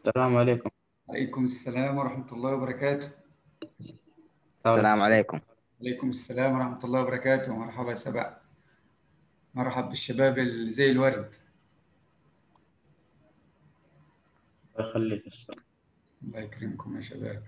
السلام عليكم عليكم السلام ورحمة الله وبركاته السلام عليكم عليكم السلام ورحمة الله وبركاته مرحبا يا سبع مرحب بالشباب اللي زي الورد الله يخليك أستاذ. الله يكرمكم يا شباب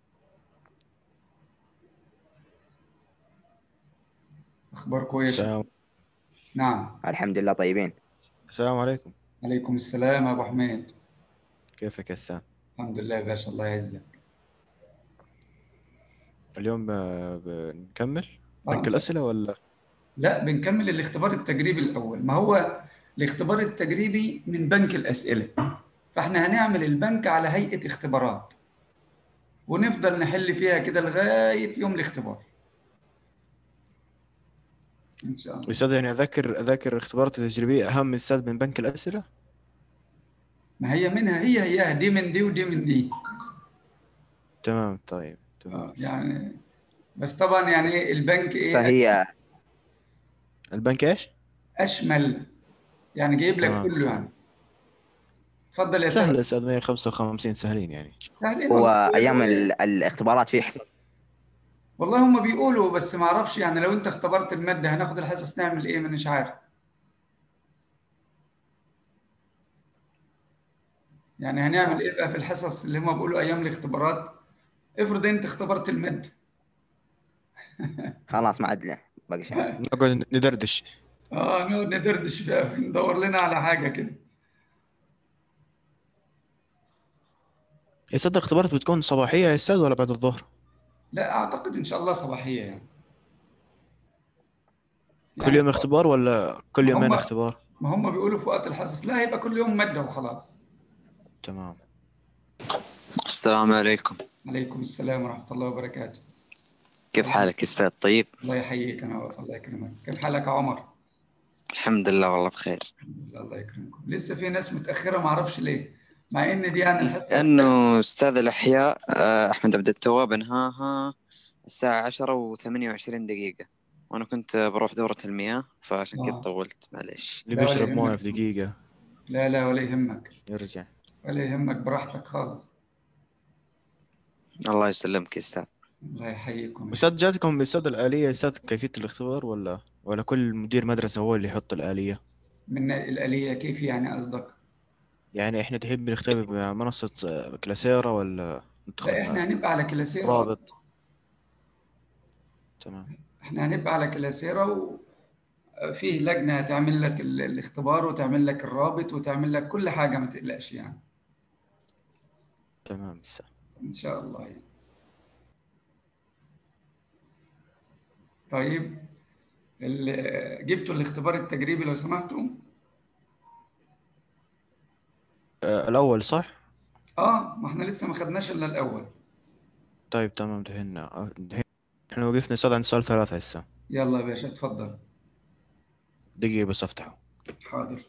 أخباركم إيه يا شباب؟ السلام نعم الحمد لله طيبين السلام عليكم عليكم السلام يا أبو حميد كيفك يا سام الحمد لله يا باشا الله يعزك اليوم آه، بنكمل آه. بنك الأسئلة ولا لا بنكمل الاختبار التجريبي الأول ما هو الاختبار التجريبي من بنك الأسئلة فاحنا هنعمل البنك على هيئة اختبارات ونفضل نحل فيها كده لغاية يوم الاختبار إن شاء الله أستاذ يعني أذاكر أذاكر الاختبارات التجريبية أهم من أستاذ من بنك الأسئلة ما هي منها هي هي دي من دي ودي من دي تمام طيب آه، تمام يعني بس طبعا يعني إيه البنك ايه فهي البنك إيش؟ اشمل يعني جايب لك تمام. كله يعني اتفضل يا سهل سهل أستاذ 155 سهلين يعني سهل هو والله. ايام ال- الاختبارات في حصص والله هم بيقولوا بس ما اعرفش يعني لو انت اختبرت الماده هناخد الحصص نعمل ايه مش عارف يعني هنعمل ايه بقى في الحصص اللي هم بيقولوا ايام الاختبارات افرض انت اختبرت الماده خلاص ما عاد له باقي شيء نقعد ندردش اه نقعد ندردش فيها ندور لنا على حاجه كده يا أستاذ الاختبارات بتكون صباحية يا أستاذ ولا بعد الظهر؟ لا اعتقد ان شاء الله صباحيه يعني كل يعني يوم اختبار ولا كل يومين هم- اختبار؟ ما هم بيقولوا في وقت الحصص لا هيبقى كل يوم ماده وخلاص تمام السلام عليكم عليكم السلام ورحمه الله وبركاته كيف حالك استاذ طيب الله يحييك انا واقف الله يكرمك كيف حالك يا عمر الحمد لله والله بخير الحمد لله الله يكرمكم لسه في ناس متاخره ما اعرفش ليه مع ان دي يعني الحصه لانه استاذ الاحياء آه، احمد عبد التواب انهاها الساعه 10 و28 دقيقه وانا كنت بروح دوره المياه فعشان كذا آه. طولت معلش اللي لا ولا بيشرب مويه يهمك. في دقيقة لا لا ولا يهمك يرجع ولا يهمك براحتك خالص الله يسلمك يا استاذ الله يحييكم أستاذ جاتكم أستاذ الآلية يا أستاذ كيفية الاختبار ولا ولا كل مدير مدرسة هو اللي يحط الآلية؟ من الآلية كيف يعني قصدك؟ يعني احنا تحب نختبر بمنصة آه، كلاسيرا ولا ندخل لا احنا هنبقى على كلاسيرا رابط تمام احنا هنبقى على كلاسيرا وفيه لجنة هتعمل لك ال- الاختبار وتعمل لك الرابط وتعمل لك كل حاجة ما تقلقش يعني تمام أستاذ إن شاء الله يعني. طيب ال- جبتوا الاختبار التجريبي لو سمحتوا؟ آه، الأول صح؟ اه ما احنا لسه ما خدناش الا الأول طيب تمام دحين آه، دحين احنا وقفنا أستاذ عند سؤال ثلاثة هسه يلا يا باشا اتفضل دقيقة بس أفتحه حاضر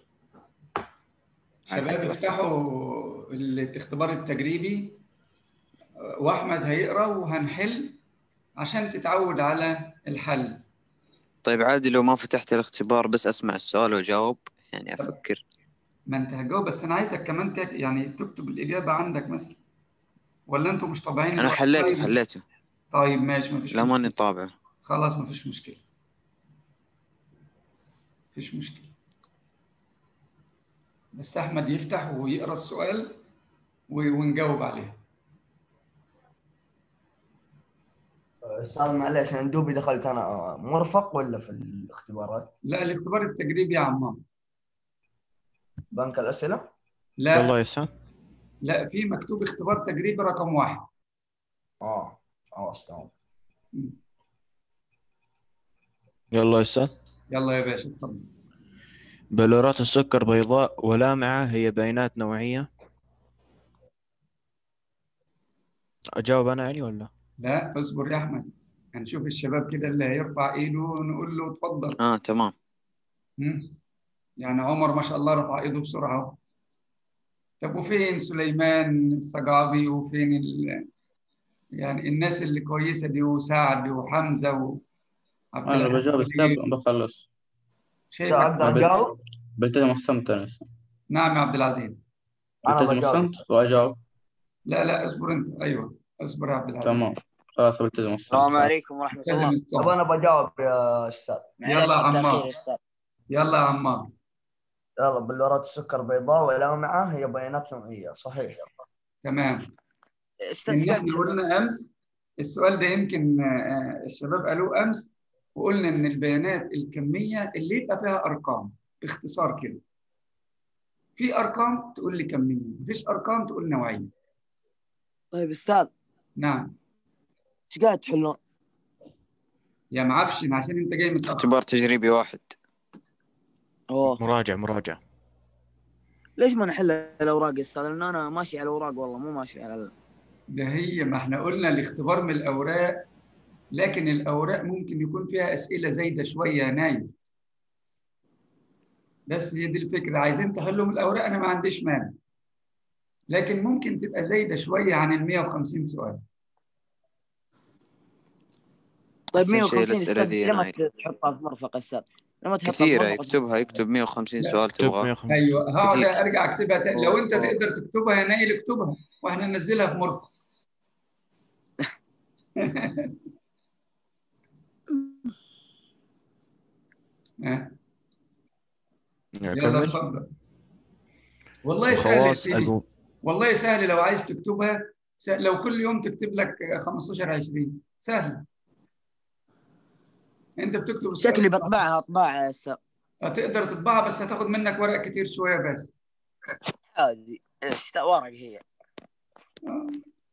شباب افتحوا الاختبار التجريبي واحمد هيقرا وهنحل عشان تتعود على الحل طيب عادي لو ما فتحت الاختبار بس اسمع السؤال واجاوب يعني افكر ما انت هتجاوب بس انا عايزك كمان تك... يعني تكتب الاجابه عندك مثلا ولا انتوا مش طابعين انا الوقت؟ حليته طيب. حليته طيب ماشي ما فيش لا مشكله ماني طابعه خلاص ما فيش مشكله مفيش مشكله بس احمد يفتح ويقرا السؤال و... ونجاوب عليه استاذ معلش انا دوبي دخلت انا مرفق ولا في الاختبارات لا الاختبار التجريبي يا عمار بنك الاسئله لا يلا يا أستاذ لا في مكتوب اختبار تجريبي رقم واحد اه اه استاذ يلا يا أستاذ يلا يا باشا اتفضل بلورات السكر بيضاء ولامعة هي بيانات نوعية أجاوب أنا يعني ولا؟ لا اصبر يا احمد هنشوف الشباب كده اللي هيرفع ايده نقول له اتفضل اه تمام مم. يعني عمر ما شاء الله رفع ايده بسرعه اهو طب وفين سليمان السجعبي وفين ال... يعني الناس اللي كويسه دي وسعد وحمزه وعبد أنا الحميد بجاوب أستاذ بخلص شايفك اقدر بال- اجاوب بلتزم الصمت أنا نعم يا عبد العزيز انا بلتزم بجاوب الصمت وأجاوب لا لا اصبر انت ايوه اصبر يا عبد العزيز تمام خلاص بلتزم السلام عليكم ورحمة لازم الله الصبر. طب انا بجاوب يا استاذ يلا يا معلش على عمار. التأخير يا أستاذ. يلا يا عمار يلا بلورات السكر بيضاء ولامعه هي بيانات نوعيه صحيح تمام أستاذ ان سؤال احنا قلنا امس السؤال ده يمكن آه، الشباب قالوه امس وقلنا ان البيانات الكميه اللي يبقى فيها ارقام باختصار كده في ارقام تقول لي كميه مفيش ارقام تقول نوعيه طيب أستاذ نعم إيش قاعد تحلون؟ يا معفشن عشان انت جاي متاخر اختبار تجريبي واحد أوه مراجع مراجع ليش ما نحل الأوراق يا أستاذ؟ لأن أنا ماشي على الأوراق والله مو ماشي على ال- ده هي ما احنا قلنا الاختبار من الاوراق لكن الاوراق ممكن يكون فيها اسئله زايده شويه يا نايم بس هي دي الفكره عايزين تحلوا من الاوراق انا ما عنديش مانع لكن ممكن تبقى زايده شويه عن ال 150 سؤال طيب أحسن شيء 150 الأسئلة أستاذ ذي لما نايل. تحطها في مرفق أستاذ لما تحطها في كثيرة مرفق يكتبها يكتب 150 لا. سؤال اكتب تبغاه 150 ايوه هقعد كتير. ارجع اكتبها تاني لو انت أوه. تقدر تكتبها يا نايل اكتبها واحنا ننزلها في مرفق ها، يلا اكمل اتفضل والله سهل يا الخواص سيدي الم... والله سهل لو عايز تكتبها سهل لو كل يوم تكتب لك 15 20 سهل انت بتكتب السؤال شكلي صح. بطبعها طباعة يا أستاذ هتقدر تطبعها بس هتاخد منك ورق كتير شويه بس هذه إيش ورق هي آه.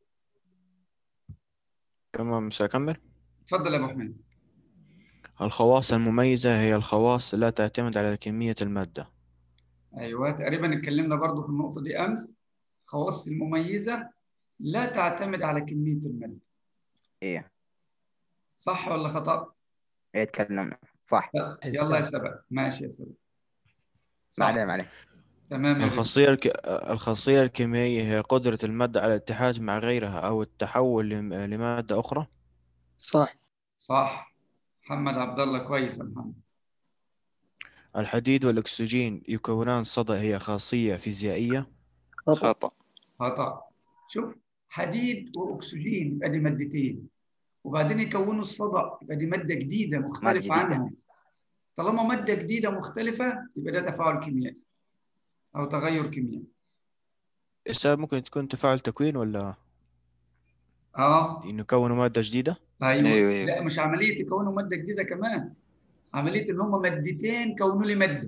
تمام سأكمل اتفضل يا ابو حميد الخواص المميزة هي الخواص لا تعتمد على كمية المادة ايوه تقريبا اتكلمنا برضو في النقطه دي امس خواص المميزه لا تعتمد على كميه الماده ايه صح ولا خطا ايه تكلمنا صح لا. يلا يا سبق ماشي يا سبق ما صح عليه ما عليه تمام يا بيه. الخاصية الك... الخاصية الكيميائية هي قدرة المادة على الاتحاد مع غيرها أو التحول لم... لمادة أخرى صح صح محمد عبد الله كويس يا محمد الحديد والأكسجين يكونان صدى هي خاصية فيزيائية خطأ خطا شوف حديد واكسجين يبقى دي مادتين وبعدين يكونوا الصدى يبقى دي ماده جديده مختلفه جديدة. عنهم طالما ماده جديده مختلفه يبقى ده تفاعل كيميائي او تغير كيميائي السبب ممكن تكون تفاعل تكوين ولا اه إنه يكونوا مادة جديدة ايوه أيوه أيوه لا مش عمليه يكونوا ماده جديده كمان عمليه ان هم مادتين كونوا لي ماده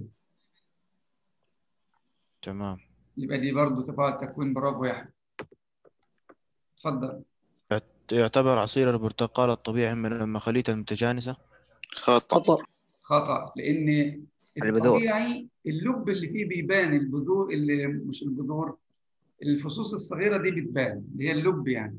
تمام يبقى دي برضو تفاعل تكوين برافو يا احمد اتفضل يعتبر عصير البرتقال الطبيعي من المخاليط المتجانسة خطأ خطأ خطا لان البذور. الطبيعي اللب اللي فيه بيبان البذور اللي مش البذور الفصوص الصغيره دي بتبان اللي هي اللب يعني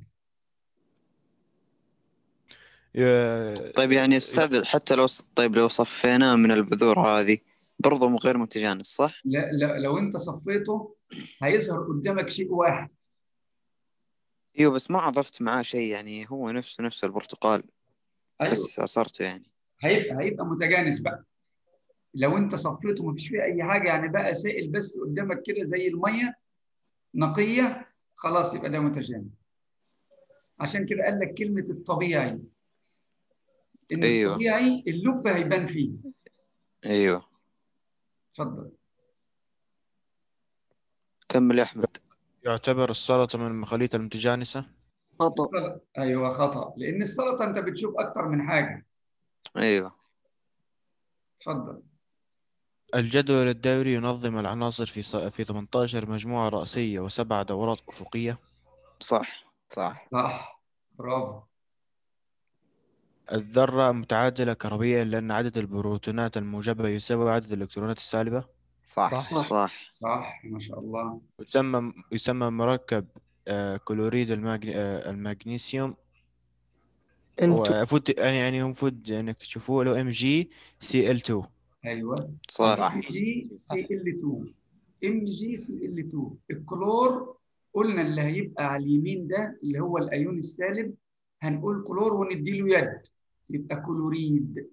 ي- طيب يعني استاذ حتى لو طيب لو صفيناه من البذور هذه برضه غير متجانس صح؟ لا لا لو انت صفيته هيظهر قدامك شيء واحد ايوه بس ما اضفت معاه شيء يعني هو نفسه نفس البرتقال ايوه بس عصرته يعني هيبقى هيبقى متجانس بقى لو انت صفيته مفيش فيه اي حاجه يعني بقى سائل بس قدامك كده زي الميه نقيه خلاص يبقى ده متجانس عشان كده قال لك كلمه الطبيعي ان أيوة. الطبيعي اللب هيبان فيه ايوه اتفضل كمل يا احمد يعتبر السلطة من المخاليط المتجانسة خطأ ايوه خطا لان السلطه انت بتشوف اكتر من حاجه ايوه اتفضل الجدول الدوري ينظم العناصر في ص- في 18 مجموعة رأسية وسبع دورات أفقية صح صح صح برافو الذرة متعادلة كهربيا لأن عدد البروتونات الموجبة يساوي عدد الإلكترونات السالبة صح صح صح ما شاء الله يسمى يسمى مركب آه، كلوريد الماجن... آه، المغنيسيوم هو انتو المفروض يعني يعني هو المفروض انك تشوفوه له ام جي سي ال 2 ايوه صح ام جي سي ال 2 ام جي سي ال 2 الكلور قلنا اللي هيبقى على اليمين ده اللي هو الايون السالب هنقول كلور ونديله يد يبقى كلوريد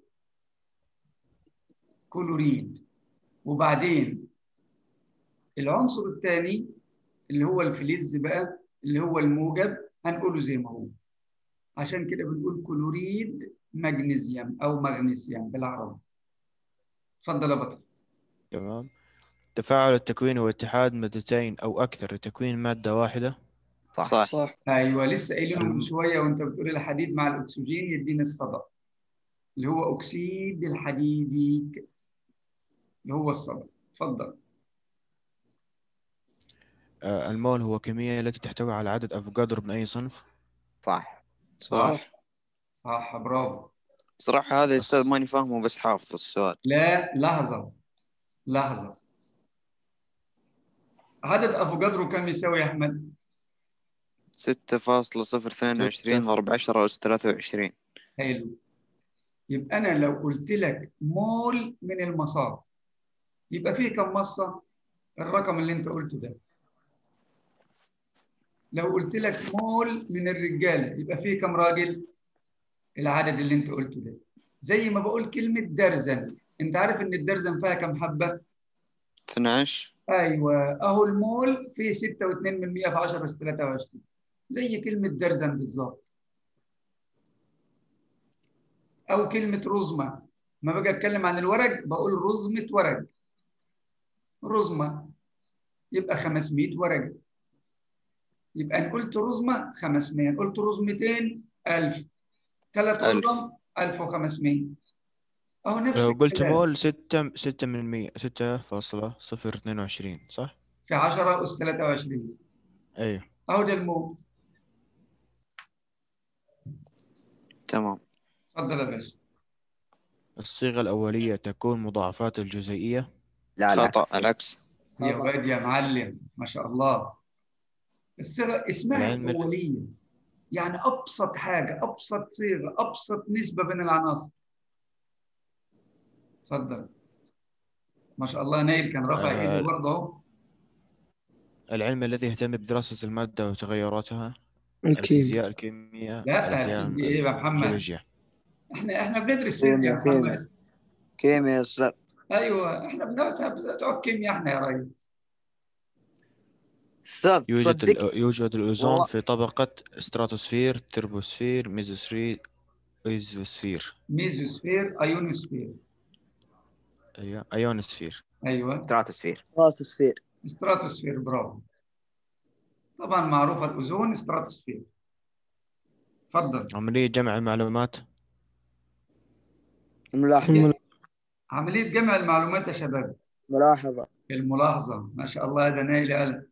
كلوريد وبعدين العنصر الثاني اللي هو الفلز بقى اللي هو الموجب هنقوله زي ما هو عشان كده بنقول كلوريد مغنيسيوم او مغنيسيوم بالعربي اتفضل يا بطل تمام تفاعل التكوين هو اتحاد مادتين أو أكثر لتكوين مادة واحدة صح صح صح ايوه لسه قايلينه من الم- شويه وانت بتقول الحديد مع الاكسجين يديني الصدى اللي هو اكسيد الحديدي اللي هو الصدى اتفضل آه، المول هو كمية التي تحتوي على عدد أفوكادرو من أي صنف صح صح صح صح برافو صراحة هذا الأستاذ ماني فاهمه بس حافظ السؤال لا لحظه لحظه عدد افوكادرو كم يساوي يا احمد؟ ستة فاصلة صفر اثنين وعشرين ضرب عشرة أس ثلاثة وعشرين حلو يبقى انا لو قلت لك مول من المصاب يبقى فيه كم مصه الرقم اللي انت قلته ده لو قلت لك مول من الرجاله يبقى فيه كم راجل العدد اللي انت قلته ده زي ما بقول كلمه درزن انت عارف ان الدرزن فيها كم حبه 12 ايوه اهو المول فيه 6.2 من 100 في 10 بس 23 زي كلمه درزن بالظبط او كلمه رزمه ما باجي اتكلم عن الورق بقول رزمه ورق رزمه يبقى 500 ورقه يبقى ان قلت رزمه 500 ان قلت رزمتين 1000 ثلاث ألف. رزم 1500 اهو نفس لو قلت الكلام. مول ستة ستة من مية ستة فاصلة صفر اثنين وعشرين صح؟ في 10 اس 23 أيوه اهو ده المول تمام اتفضل يا باشا الصيغة الأولية تكون مضاعفات الجزيئية لا لا خطأ العكس يا واد يا معلم ما شاء الله الصيغه اسمها العلم- الاوليه يعني ابسط حاجه ابسط صيغه ابسط نسبه بين العناصر اتفضل ما شاء الله نايل كان رافع آه. ايده برضه اهو العلم الذي يهتم بدراسة المادة وتغيراتها أكيد الفيزياء الكيمياء لا الأحياء الفيزياء ايه يا محمد الجيولوجيا احنا احنا بندرس فيزياء يا كيمياء كيمياء محمد كيمياء يا استاذ ايوه احنا بنقعد بتوع كيمياء احنا يا ريس استاذ يوجد تصدق ال- يوجد الأوزون والله. في طبقة ستراتوسفير تربوسفير ميزوسفير إيزوسفير ميزوسفير ايونوسفير أيوه أيونوسفير ايوه ستراتوسفير ستراتوسفير ستراتوسفير برافو طبعا معروفه الاوزون ستراتوسفير اتفضل عملية جمع المعلومات ملاحظة عمليه جمع المعلومات يا شباب ملاحظة الملاحظه ما شاء الله ده نايل قلم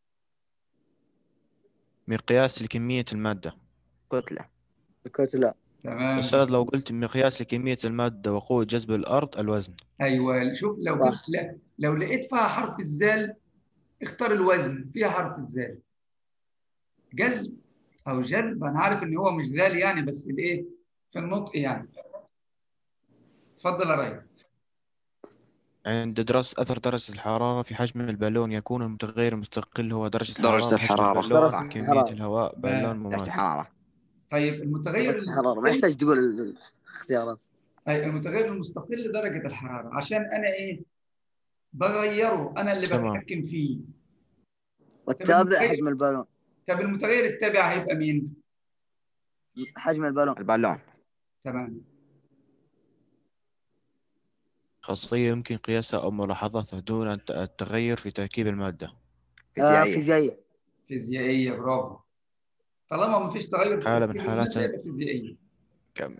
مقياس لكمية المادة كتلة الكتلة تمام أستاذ لو قلت مقياس لكمية المادة وقوة جذب الأرض الوزن ايوه شوف لو صح. جبت لا لو لقيت فيها حرف الزال اختار الوزن فيها حرف الزال جذب او جذب انا عارف ان هو مش ذال يعني بس الايه في النطق يعني اتفضل يا ريس عند دراسة أثر درجة الحرارة في حجم البالون يكون المتغير المستقل هو درجة درجة الحرارة حجم الحرارة. البالون درجة كمية الحرارة. الهواء بالون درجة درجة مماثل الحرارة طيب المتغير درجة الحرارة ما المستقل يحتاج تقول ال- الاختيارات أي المتغير المستقل درجة الحرارة عشان أنا إيه بغيره أنا اللي تمام. بتحكم فيه والتابع المتغير- حجم البالون طب المتغير التابع هيبقى مين؟ حجم البالون البالون تمام خاصية يمكن قياسها أو ملاحظتها دون الت- التغير في تركيب المادة آه فيزيائية فيزيائية فيزيائية برافو طالما ما فيش تغير في حالة من تركيب حالات المادة يبقى فيزيائية كمل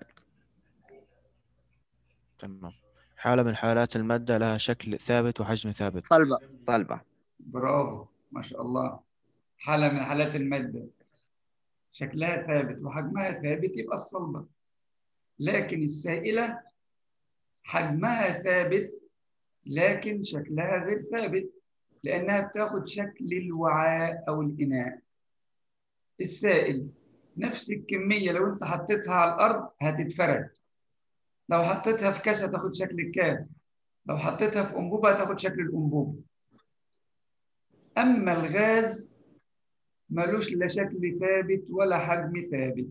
تمام حالة من حالات المادة لها شكل ثابت وحجم ثابت صلبة صلبة برافو ما شاء الله حالة من حالات المادة شكلها ثابت وحجمها ثابت يبقى الصلبة لكن السائلة حجمها ثابت لكن شكلها غير ثابت لأنها بتاخد شكل الوعاء أو الإناء السائل نفس الكمية لو أنت حطيتها على الأرض هتتفرد لو حطيتها في كاس هتاخد شكل الكاس لو حطيتها في أنبوبة هتاخد شكل الأنبوبة أما الغاز ملوش لا شكل ثابت ولا حجم ثابت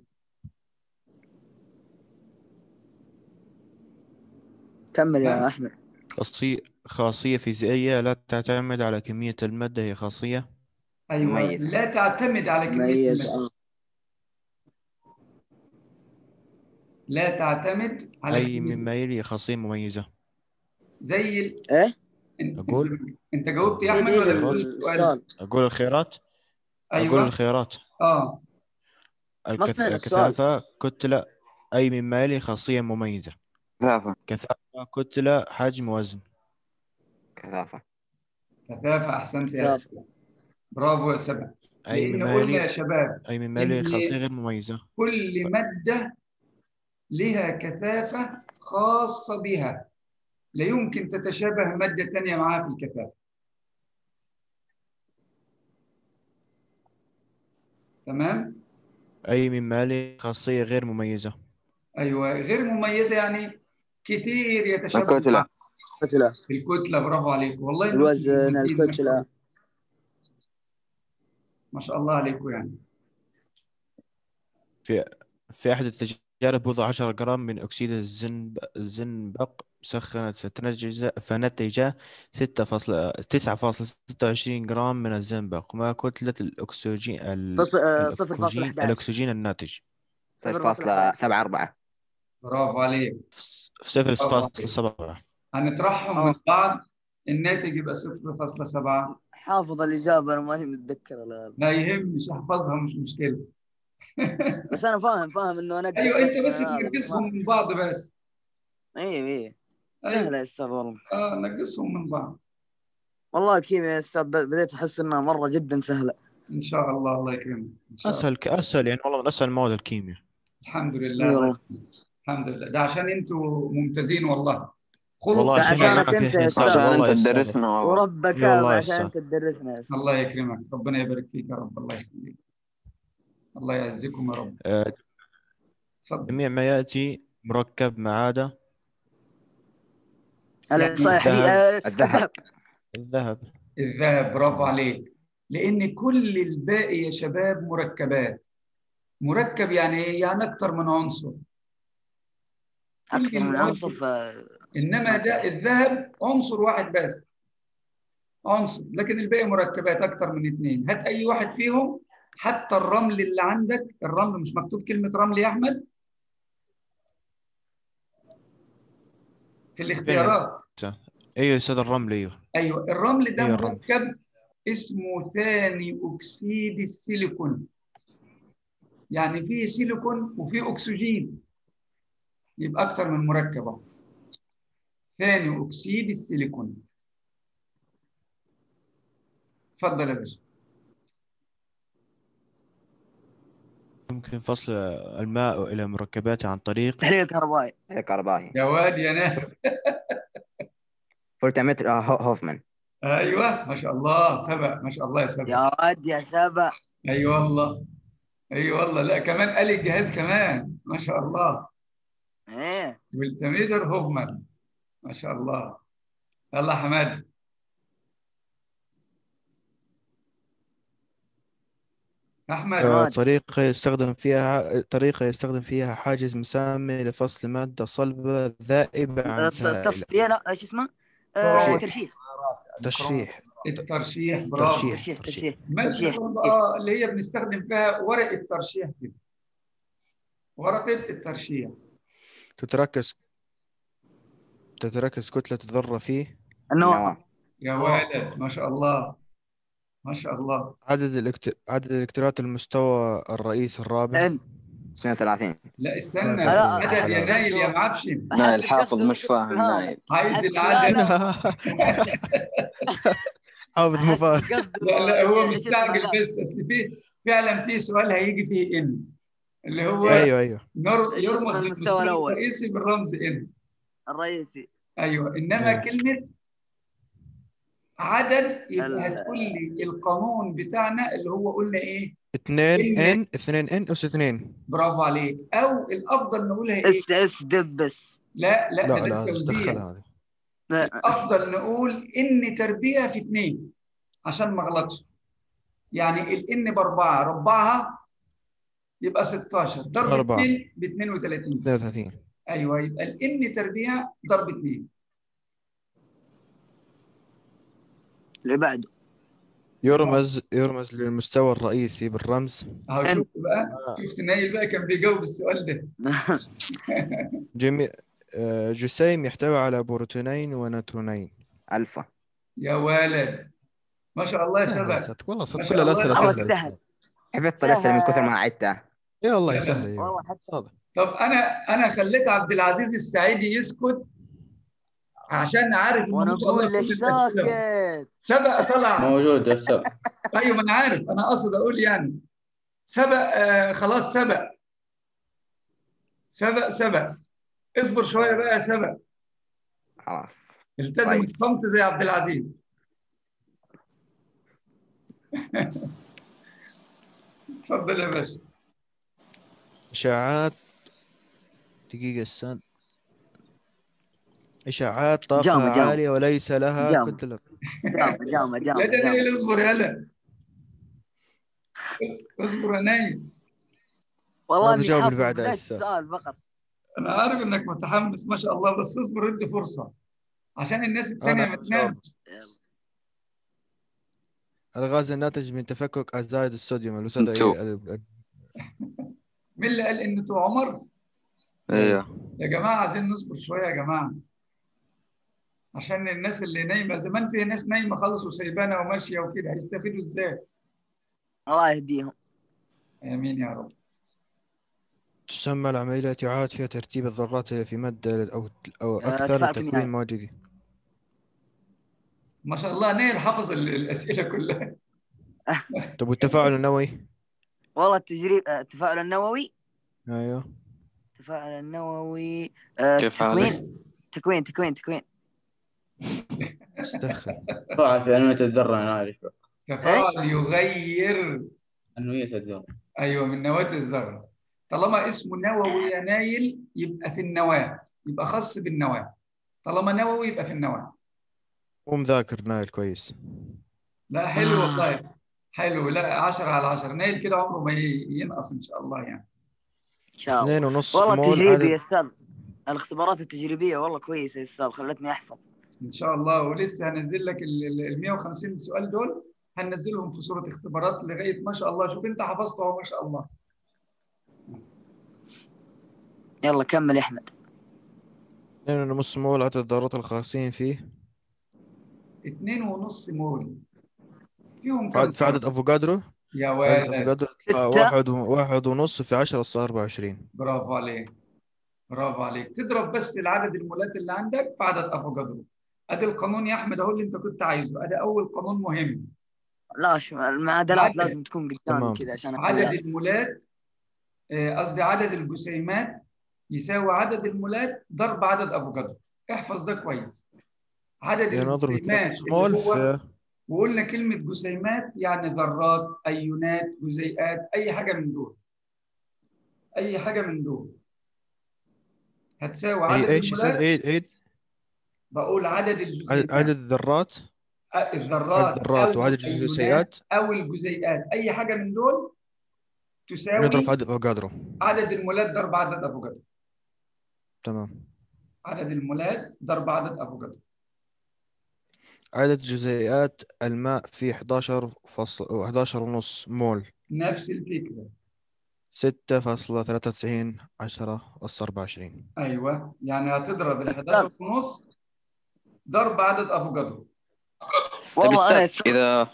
كمل نعم. يا أحمد خاصية خاصية فيزيائية لا تعتمد على كمية المادة هي خاصية ايوه مميزة. لا تعتمد على كميه مميز الماء الله لا تعتمد على أي كمية مما يلي خاصية مميزة زي ال... ايه انت أقول؟ انت جاوبت يا عيد احمد عيد ولا بتقول السؤال؟ السؤال أقول الخيارات أقول ايوه الخيارات اه ما الكث... سمعنا السؤال. كثافة كتلة أي مما يلي خاصية مميزة كثافة كثافة كتلة حجم وزن كثافة كثافه احسنت يا كثافة. سبا برافو يا سبا أي لان مما قلنا يا يلي شباب أي مما يلي إن- خاصية غير مميزة كل ماده لها كثافه خاصه بها لا يمكن تتشابه ماده ثانيه معاها في الكثافه تمام أي مما يلي خاصية غير مميزة ايوه غير مميزه يعني كتير يتشابه الكتلة. معاها. كتلة الكتله برافو عليك والله إنكم الوزن مميزين ما شاء الله. الكتلة ما شاء الله عليكم يعني في أحد التجارب وضع 10 جرام من أكسيد الزنب... الزنبق مسخنة تنجز فنتج 6.9.26 جرام من الزنبق ما كتلة الأكسجين ال... فص- آه، صفر فاصلة الأكسجين 11. الأكسجين الناتج صفر فاصلة سبعة أربعة برافو عليك في صفر برافو عليك. فاصلة سبعة هنطرحهم آه. من بعض الناتج يبقى 0.7 حافظ الإجابة أنا ماني متذكر الآن. لا يهمش احفظها مش مشكله بس أنا فاهم فاهم إنه أنقص ايوه انت بس هذا، تنقصهم من بعض بس ايوه ايوه أيوة. سهلة يا أستاذ والله اه نقصهم من بعض والله الكيمياء يا أستاذ ب- بديت أحس إنها مرة جدا سهلة ان شاء الله الله يكرمك ان شاء الله أسهل أسهل يعني والله من أسهل مواد الكيمياء الحمد إي لله والله. الحمد لله ده عشان انتوا ممتازين والله خلق والله ده عشان عشانك معك أنت إحنا يا نستاهل، عشان والله انت يستاهل. تدرسنا وربك إي والله يا عشان أستاذ. تدرسنا يا أستاذ الله يكرمك ربنا يبارك فيك يا رب الله يخليك الله يعزكم يا رب آه، تفضل جميع ما يأتي مركب ما عدا هلا صحيح حديد آه، الذهب. الذهب الذهب برافو عليك لان كل الباقي يا شباب مركبات مركب يعني ايه يعني اكتر من عنصر أكثر من كل عنصر ف انما ده الذهب عنصر واحد بس عنصر لكن الباقي مركبات اكتر من اثنين هات اي واحد فيهم حتى الرمل اللي عندك الرمل مش مكتوب كلمة رمل يا احمد في الاختيارات أيوه يا أستاذ الرمل أيوه ايوه الرمل ده أيوة الرمل. مركب اسمه ثاني اكسيد السيليكون يعني فيه سيليكون وفيه اكسجين يبقى اكتر من مركب أهو. ثاني اكسيد السيليكون اتفضل يا باشا يمكن فصل الماء إلى مركباته عن طريق تحليل الكهربائي الكهربائي يا واد يا نهر فولتمتر آه، هو- هوفمان ايوه ما شاء الله سبق ما شاء الله يا سبق يا واد يا سبع اي والله اي والله لا كمان قال الجهاز كمان ما شاء الله ايه والتميزر هوفمان ما شاء الله يلا يا حماد احمد آه، عادي. طريقة يستخدم فيها طريقة يستخدم فيها حاجز مسامي لفصل مادة صلبة ذائبة عن التص- سائلة التصفية لا ايش اسمه؟ آه، ترشيح. ترشيح تشريح الترشيح برافو ترشيح. ترشيح ترشيح مادة ترشيح صلبة اه اللي هي بنستخدم فيها ورق الترشيح كده ورقة الترشيح تتركز تتركز كتلة الذرة فيه النواه النواة يا ولد ما شاء الله ما شاء الله عدد الإلكت... عدد الإلكترونات المستوى الرئيس الرابع إن. 32 لا استنى لا، عدد يا لا. نايل يا معفشن نايل حافظ مش فاهم ها. نايل عايز أحس العدد لا، حافظ مفاهيم لا لا هو مستعجل بس اصل في فعلا في سؤال هيجي فيه ان اللي هو ايوه ايوه نر- إيش اسم يرمز المستوى للمستوى الأول؟ الرئيسي بالرمز ان الرئيسي ايوه انما أيوة. كلمه عدد يبقى ال- هتقول لي القانون بتاعنا اللي هو قلنا ايه اثنين إن- ان اثنين ان اس اثنين برافو عليك او الافضل نقولها ايه اس اس دبس لا لا لا ده لا إيش التوزيع دخلها هذه لا، افضل نقول ان تربيع في اثنين عشان ما اغلطش يعني الان باربعه ربعها يبقى 16 ضرب أربعة. 2 ب 32 32 ايوه يبقى الان تربيع ضرب 2 اللي بعده يرمز يرمز للمستوى الرئيسي بالرمز اهو حلو. شفت بقى آه. شفت نايل بقى كان بيجاوب السؤال ده جميع آه، جسيم يحتوي على بروتونين ونيوترونين الفا يا ولد ما شاء الله يا سهلة سبع صدق والله ما صدق شاء كل الله الأسئلة يا والله سهلة سهل. يا حفظت الاسئله من كثر ما عدتها يا الله لا. سهلة يا والله حتى صادق طب انا انا خليت عبد العزيز السعيدي يسكت عشان عارف انه وانا ما شاء الله اقول كل ليش الأسئلة. ساكت سبق طلع موجود يا أستاذ ايوه ما انا عارف انا اقصد اقول يعني سبق آه خلاص سبق سبق سبق اصبر شويه بقى يا سبق خلاص التزم طيب. الصمت زي عبد العزيز اتفضل يا باشا إشاعات دقيقة استنى إشاعات طاقة جامد، جامد. عالية وليس لها جامد. كتلة جامد جامد لا جامد ده جامد. نايل اصبر يلا اصبر يا نايل والله ما اني بجاوب حافظ اللي بعدها بداية هسه. السؤال فقط انا عارف انك متحمس ما شاء الله بس اصبر ادي فرصه عشان الناس الثانيه أنا ما بجاوب. تنامش الغاز الناتج من تفكك أزايد الصوديوم الأستاذ انتو. إيه- ال- مين اللي قال ان تو عمر ايوه يا جماعه عايزين نصبر شويه يا جماعه عشان الناس اللي نايمه زمان في ناس نايمه خالص وسايبانا وماشيه وكده هيستفيدوا ازاي الله يهديهم امين يا رب تسمى العملية إعادة فيها ترتيب الذرات في مادة أو أو آه، أكثر تفاعل لتكوين كيميائي. مواد جديدة ما شاء الله نايل حافظ ال- الاسئله كلها طب والتفاعل النووي والله التجريب آه، التفاعل النووي أيوه التفاعل النووي آه، كيف هذا؟ تكوين تكوين تكوين تكوين استخدم طبعا في أنوية الذرة أنا عارف تفاعل يغير أنوية الذرة ايوه من نواه الذره طالما اسمه نووي يا نايل يبقى في النواه يبقى خاص بالنواه طالما نووي يبقى في النواه مو مذاكر نايل كويس لا حلو والله حلو لا 10 على 10 نايل كده عمره ما ي- ينقص ان شاء الله يعني ان شاء الله اثنين ونص والله مول التجريبي يا عدد استاذ الاختبارات التجريبيه والله كويسه يا استاذ خلتني احفظ ان شاء الله ولسه هنزل لك ال ال 150 سؤال دول هننزلهم في صوره اختبارات لغايه ما شاء الله شوف انت حفظت اهو ما شاء الله يلا كمل يا احمد اثنين ونص مول عدد الذرات الخاصين فيه اتنين ونص مول فيهم كم عد- في عدد افوكادرو يا عدد ولد افوكادرو آه، ستة. واحد و- واحد ونص في 10 أس 24 برافو عليك برافو عليك تضرب بس العدد المولات اللي عندك في عدد افوكادرو ادي القانون يا احمد اهو اللي انت كنت عايزه ادي اول قانون مهم لا شو المعادلات عدد. لازم تكون قدامي تمام. كذا عشان عدد أحلها. المولات آه، قصدي عدد الجسيمات يساوي عدد المولات ضرب عدد افوكادرو احفظ ده كويس عدد يعني اضرب الجسيمات 2 اللي مول هو في وقلنا كلمة جسيمات يعني ذرات أيونات جزيئات أي حاجة من دول أي حاجة من دول هتساوي عدد اي ايش يصير المولات عيد عيد بقول عدد عدد الجزيئات عدد الذرات أ- الذرات عدد الذرات أو وعدد الأيونات الجزيئات أو الجزيئات أي حاجة من دول تساوي نضرب في عدد افوكادرو عدد المولات ضرب عدد أفوكادرو تمام عدد المولات ضرب عدد أفوكادرو عدد جزيئات الماء فيه 11 فاصل 11 ونص مول نفس الفكرة 6.93 10 أس 24 أيوه يعني هتضرب ال 11 ونص ضرب عدد أفوكادرو طيب والله انا يا السادس استاذ اذا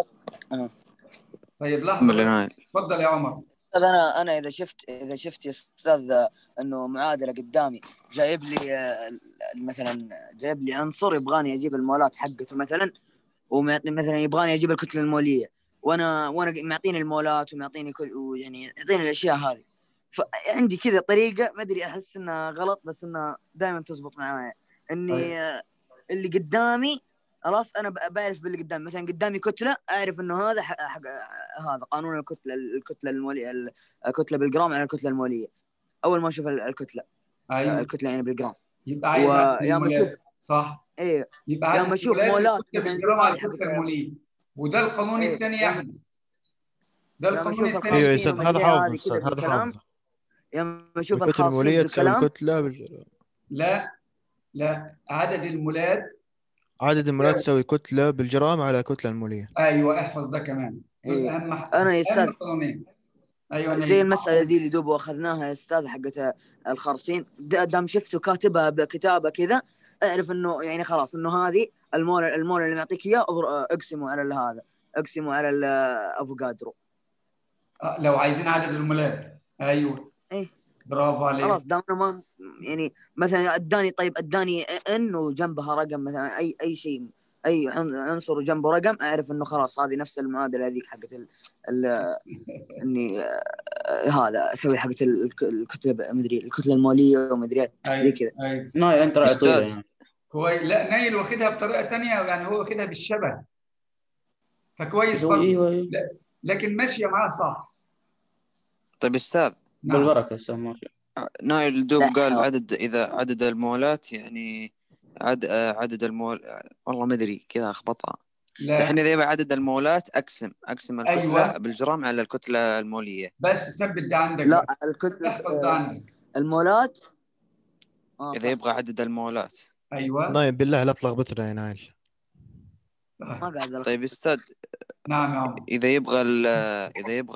طيب من لحظة نايل اتفضل يا عمر انا انا اذا شفت اذا شفت يا استاذ انه معادله قدامي جايب لي آه، مثلا جايب لي عنصر يبغاني اجيب المولات حقته مثلا ومعطي مثلا يبغاني اجيب الكتله الموليه وانا وانا معطيني المولات ومعطيني كل ويعني يعطيني الاشياء هذه فعندي كذا طريقه ما ادري احس انها غلط بس انها دائما تزبط معايا اني طيب. آه، اللي قدامي خلاص انا ب- بعرف باللي قدامي مثلا قدامي كتله اعرف انه هذا حق حق هذا قانون الكتله الكتله الموليه الكتله بالجرام على الكتله الموليه اول ما اشوف ال- الكتله ايوه الكتله يعني بالجرام يبقى عايز عدد ويا ما المولات. تشوف صح ايه يبقى لما عدد أشوف المولات مولات الكتلة مثلاً بالجرام على زي هذه الكتله حقت- الموليه وده القانون إيه. الثاني يا لما- احمد ده لما القانون أشوف الثاني ايوه يا الخمسين استاذ هذا ومن حافظ هذه استاذ كذا هذا بالكلام. حافظ لما اشوف الكتلة الخاصين المولية تساوي بالكلام الكتلة بال... لا لا عدد المولات عدد المولات تساوي كتلة بالجرام على كتلة المولية ايوه احفظ ده كمان دول إيه. اهم ح- انا يا اهم استاذ قانونين ايوه زي نايل. المسألة ذي اللي دوب اخذناها يا استاذ حقت الخرصين دا- دام شفته كاتبها بكتابة كذا اعرف انه يعني خلاص انه هذه المول المول اللي معطيك اياه اضر- اقسمه على هذا اقسمه على الافوكادرو آه، لو عايزين عدد المولات ايوه إيه. برافو عليك خلاص دام أنا ما يعني مثلا اداني طيب اداني ان وجنبها رقم مثلا اي اي شيء اي عن- عنصر وجنبه رقم اعرف انه خلاص هذه نفس المعادله هذيك حقت ال ال اني آه، هذا اسوي حقت ال- الكتله مدري الكتله الموليه ومدري إيه، زي ايوه كذا ايوه نايل انت راعي أستاذ. طويلة يعني. كويس لا نايل واخدها بطريقه تانية يعني هو واخدها بالشبه فكويس هو- برضه ايوه ايوه لكن ماشيه معاه صح طيب استاذ نعم. بالبركة استاذ ماشي نايل دوب لا. قال عدد اذا عدد المولات يعني عد آه، عدد المول والله ما ادري كذا اخبطها لا الحين اذا يبغى عدد المولات اقسم اقسم الكتله أيوة. بالجرام على الكتله الموليه بس ثبت ده عندك لا بقى. الكتله احفظ ده آه، عندك المولات آه اذا صح. يبغى عدد المولات ايوه نايم بالله لا تلخبطنا يا نايل ما قاعد ألخبط. طيب استاذ نعم يا عمر اذا يبغى ال- اذا يبغى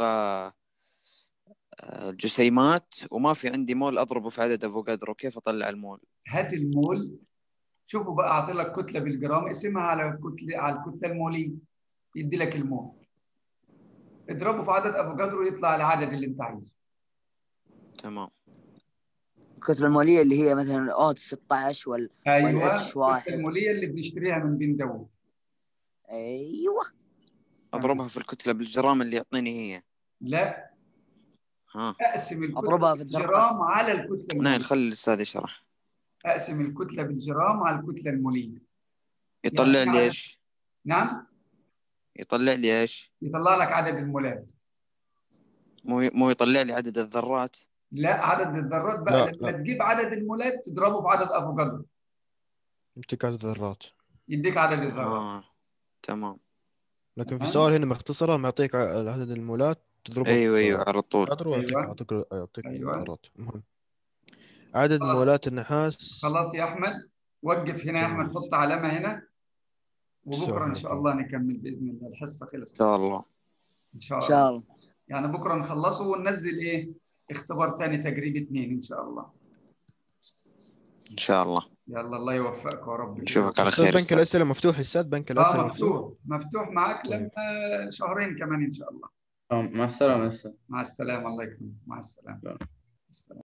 آه، الجسيمات وما في عندي مول اضربه في عدد افوكادرو كيف اطلع المول؟ هات المول شوفوا بقى اعطي لك كتله بالجرام اقسمها على الكتله على الكتله الموليه يدي لك المول اضربه في عدد افوكادرو يطلع العدد اللي انت عايزه تمام الكتله الموليه اللي هي مثلا اوت 16 وال ايوه والاتش واحد. الكتله الموليه اللي بنشتريها من بين داوود ايوه اضربها في الكتله بالجرام اللي يعطيني هي لا ها اقسم الكتله أضربها في الدرجات. بالجرام على الكتله نايل الموليه خلي الاستاذ يشرح اقسم الكتله بالجرام على الكتله الموليه يطلع يعني لي ايش؟ نعم يطلع لي ايش؟ يطلع لك عدد المولات مو مو يطلع لي عدد الذرات لا عدد الذرات بقى لا، لما لا. تجيب عدد المولات تضربه في عدد افوكادرو يعطيك عدد الذرات يديك عدد الذرات اه تمام لكن في تمام. السؤال هنا مختصرة معطيك ع- عدد المولات تضربه ايوه في ايوه على طول قدره ويعطيك أيوة. يعطيك يعطيك أيوة. الذرات مهم عدد خلاص. مولات النحاس خلاص يا احمد وقف هنا يا تمام. احمد حط علامه هنا وبكره ان سهل. شاء الله نكمل باذن الله الحصه ان خلصت شاء الله ان شاء ان الله شاء الله يعني بكره نخلصه وننزل ايه اختبار تاني تجريبي اثنين ان شاء الله ان شاء الله يلا الله يوفقك يا رب نشوفك على أستاذ خير بنك استاذ الأسئلة مفتوح أستاذ بنك الأسئلة اه مفتوح مفتوح مفتوح معاك طيب. لما شهرين كمان ان شاء الله مع السلامة استاذ مع السلامه الله يكرمك مع السلامه السلام.